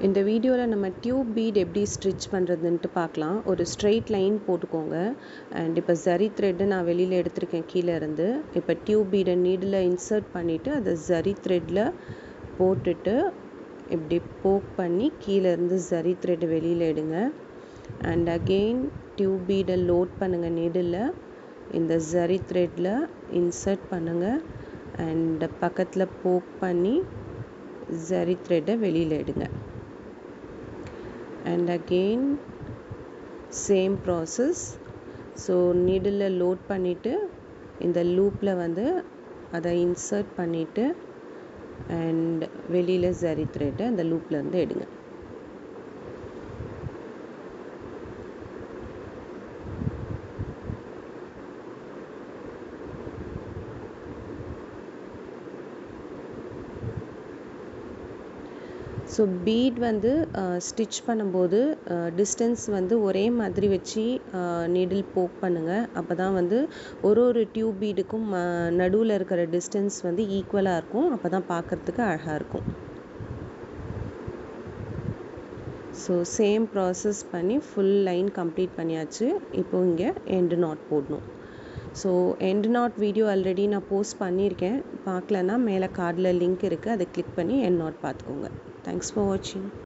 இந்த வீடியோவில் நம்ம டியூப் பீட் எப்படி ஸ்டிச் பண்ணுறதுன்ட்டு பார்க்கலாம் ஒரு ஸ்ட்ரெயிட் லைன் போட்டுக்கோங்க அண்ட் இப்போ ஜரி த்ரெட்டு நான் வெளியில் எடுத்திருக்கேன் கீழே இருந்து இப்போ டியூப் பீடை நீடில் இன்சர்ட் பண்ணிவிட்டு அதை ஜரி த்ரெட்டில் போட்டுட்டு இப்படி போக் பண்ணி கீழே இருந்து ஜரி த்ரெட் வெளியில் எடுங்க அண்ட் அகெயின் டியூப் பீடை லோட் பண்ணுங்கள் நீடில் இந்த ஜரி த்ரெட்டில் இன்சர்ட் பண்ணுங்கள் அண்ட் பக்கத்தில் போக் பண்ணி ஜரி த்ரெட்டை வெளியில் எடுங்க and again same process so needle load பண்ணிவிட்டு இந்த லூப்பில் வந்து அதை இன்சர்ட் பண்ணிவிட்டு அண்ட் வெளியில் சரி த்ரெட்டை அந்த லூப்லேருந்து எடுங்க ஸோ பீட் வந்து ஸ்டிச் பண்ணும்போது டிஸ்டன்ஸ் வந்து ஒரே மாதிரி வச்சு நீடில் போக் பண்ணுங்கள் அப்போ தான் வந்து ஒரு ஒரு டியூப் பீடுக்கும் நடுவில் இருக்கிற டிஸ்டன்ஸ் வந்து ஈக்குவலாக இருக்கும் அப்போ தான் பார்க்குறதுக்கு அழகாக இருக்கும் ஸோ சேம் ப்ராசஸ் பண்ணி ஃபுல் லைன் கம்ப்ளீட் பண்ணியாச்சு இப்போ இங்கே எண்டு நாட் போடணும் so end knot video already நான் போஸ்ட் பண்ணியிருக்கேன் பார்க்கலன்னா மேலே கார்டில் லிங்க் இருக்குது அதை கிளிக் பண்ணி எண்ட் நாட் பார்த்துக்கோங்க தேங்க்ஸ் ஃபார் வாட்சிங்